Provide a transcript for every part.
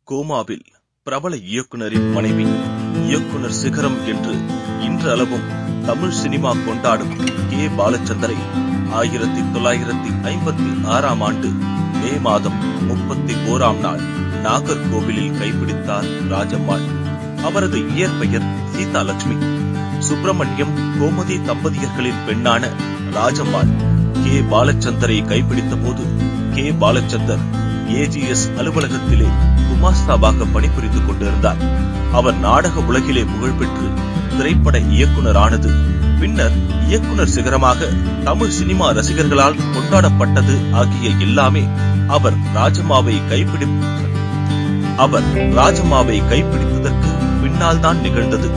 கோமாவில் பிரபல இயக்குனரின் மனைவி இயக்குனர் சிகரம் என்று இன்றளவும் தமிழ் சினிமா கொண்டாடும் கே பாலச்சந்தரை ஆயிரத்தி தொள்ளாயிரத்தி ஐம்பத்தி ஆறாம் ஆண்டு மே மாதம் முப்பத்தி ஓராம் நாள் நாகர்கோவிலில் கைப்பிடித்தார் ராஜம்மாள் அவரது இயற்பெயர் சீதாலட்சுமி சுப்பிரமணியம் கோமதி தம்பதியர்களின் பெண்ணான ராஜம்மாள் கே பாலச்சந்தரை கைப்பிடித்த போது கே பாலச்சந்தர் ஏஜிஎஸ் அலுவலகத்திலே குமாஸ்தாவாக பணிபுரித்துக் கொண்டிருந்தார் அவர் நாடக உலகிலே புகழ்பெற்று திரைப்பட இயக்குனரானது பின்னர் இயக்குனர் சிகரமாக தமிழ் சினிமா ரசிகர்களால் கொண்டாடப்பட்டது ஆகிய எல்லாமே அவர் ராஜம்மாவை கைப்பிடி அவர் ராஜம்மாவை கைப்பிடித்ததற்கு பின்னால் தான் நிகழ்ந்தது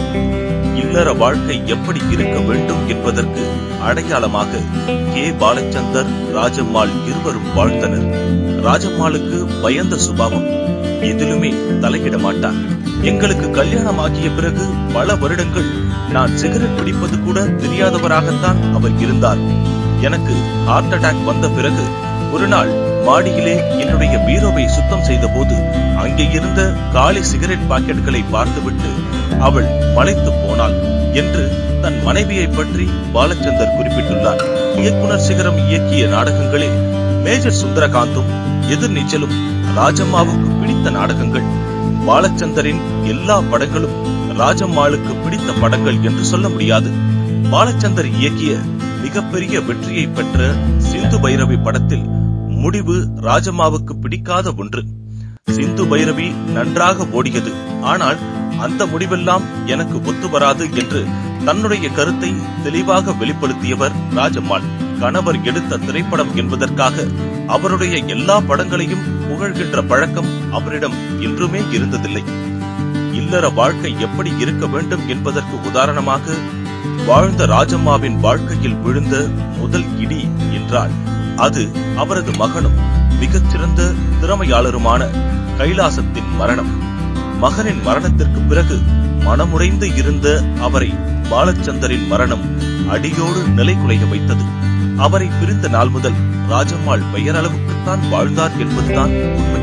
இல்லற வாழ்க்கை எப்படி இருக்க வேண்டும் என்பதற்கு அடையாளமாக கே பாலச்சந்தர் ராஜம்மாள் இருவரும் வாழ்ந்தனர் ராஜம்மாளுக்கு பயந்த சுபாவம் எதிலுமே தலையிட மாட்டார் எங்களுக்கு கல்யாணம் ஆகிய பிறகு பல வருடங்கள் நான் சிகரெட் பிடிப்பது கூட தெரியாதவராகத்தான் அவர் இருந்தார் எனக்கு ஹார்ட் அட்டாக் வந்த பிறகு ஒரு நாள் மாடியிலே என்னுடைய பீரோவை சுத்தம் செய்த போது அங்கே இருந்த காலி சிகரெட் பாக்கெட்டுகளை பார்த்துவிட்டு அவள் மலைத்து போனாள் என்று தன் மனைவியை பற்றி பாலச்சந்தர் குறிப்பிட்டுள்ளார் இயக்குனர் சிகரம் இயக்கிய நாடகங்களில் மேஜர் சுந்தரகாந்தும் எதிர்நீச்சலும் ராஜம்மாவுக்கு பிடித்த நாடகங்கள் பாலச்சந்தரின் எல்லா படங்களும் ராஜம்மாளுக்கு பிடித்த படங்கள் என்று சொல்ல முடியாது பாலச்சந்தர் இயக்கிய மிகப்பெரிய வெற்றியை பெற்ற சிந்து பைரவி படத்தில் முடிவு ராஜம்மாவுக்கு பிடிக்காத ஒன்று சிந்து பைரவி நன்றாக ஓடியது ஆனால் அந்த முடிவெல்லாம் எனக்கு ஒத்து வராது என்று தன்னுடைய கருத்தை தெளிவாக வெளிப்படுத்தியவர் ராஜம்மாள் கணவர் எடுத்த திரைப்படம் என்பதற்காக அவருடைய எல்லா படங்களையும் புகழ்கின்ற பழக்கம் அவரிடம் என்றுமே இருந்ததில்லை இல்லற வாழ்க்கை எப்படி இருக்க வேண்டும் என்பதற்கு உதாரணமாக வாழ்ந்த ராஜம்மாவின் வாழ்க்கையில் விழுந்த முதல் இடி என்றால் அது அவரது மகனும் மிகச்சிறந்த திறமையாளருமான கைலாசத்தின் மரணம் மகனின் மரணத்திற்கு பிறகு மனமுடைந்து இருந்த அவரை பாலச்சந்தரின் மரணம் அடியோடு நிலைகுலைய வைத்தது அவரை பிரிந்த நாள் முதல் ராஜம்மாள் பெயரளவுக்குத்தான் வாழ்ந்தார் என்பதுதான் உண்மை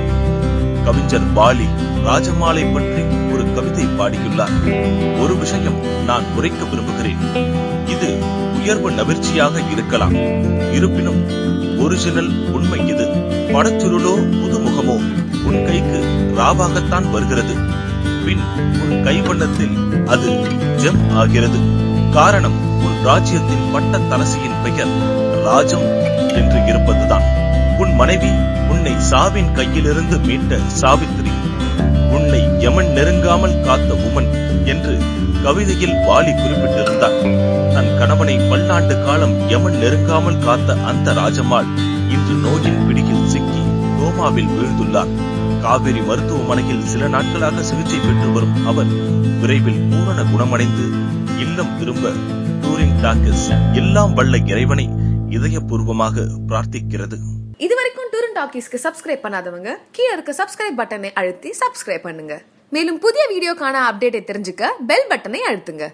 கவிஞர் பாலி ராஜம்மாளை பற்றி ஒரு கவிதை பாடியுள்ளார் ஒரு விஷயம் நான் உரைக்க விரும்புகிறேன் இது உயர்வு நவிர்ச்சியாக இருக்கலாம் இருப்பினும் ஒரிஜினல் உண்மை இது படச்சுருளோ புதுமுகமோ உன் கைக்கு ராவாகத்தான் வருகிறது பின் உன் கைவண்ணத்தில் அது ஜெம் ஆகிறது காரணம் உன் ராஜ்யத்தின் பட்ட தலசியின் பெயர் ராஜம் என்று இருப்பதுதான் உன் மனைவி உன்னை சாவின் கையிலிருந்து மீட்ட சாவித்திரி உன்னை யமன் நெருங்காமல் காத்த உமன் என்று கவிதையில் வாலி குறிப்பிட்டிருந்தார் தன் கணவனை பல்லாண்டு காலம் யமன் நெருங்காமல் காத்த அந்த ராஜம்மாள் இன்று நோயின் பிடியில் சிக்கி கோமாவில் வீழ்ந்துள்ளார் காவிரி மருத்துவமனையில் சில நாட்களாக சிகிச்சை பெற்று வரும் அவர் விரைவில் பூரண குணமடைந்து இல்லம் திரும்ப டூரிங் டாக்கஸ் எல்லாம் வல்ல இறைவனை இதயபூர்வமாக பிரார்த்திக்கிறது இது வரைக்கும் டூரன் டாக்கீஸ்க்கு சப்ஸ்கிரைப் பண்ணாதவங்க கீழே இருக்க சப்ஸ்கிரைப் பட்டனை அழுத்தி சப்ஸ்கிரைப் பண்ணுங்க மேலும் புதிய வீடியோக்கான அப்டேட்டை தெரிஞ்சுக்க பெல் பட்டனை அழுத்துங்க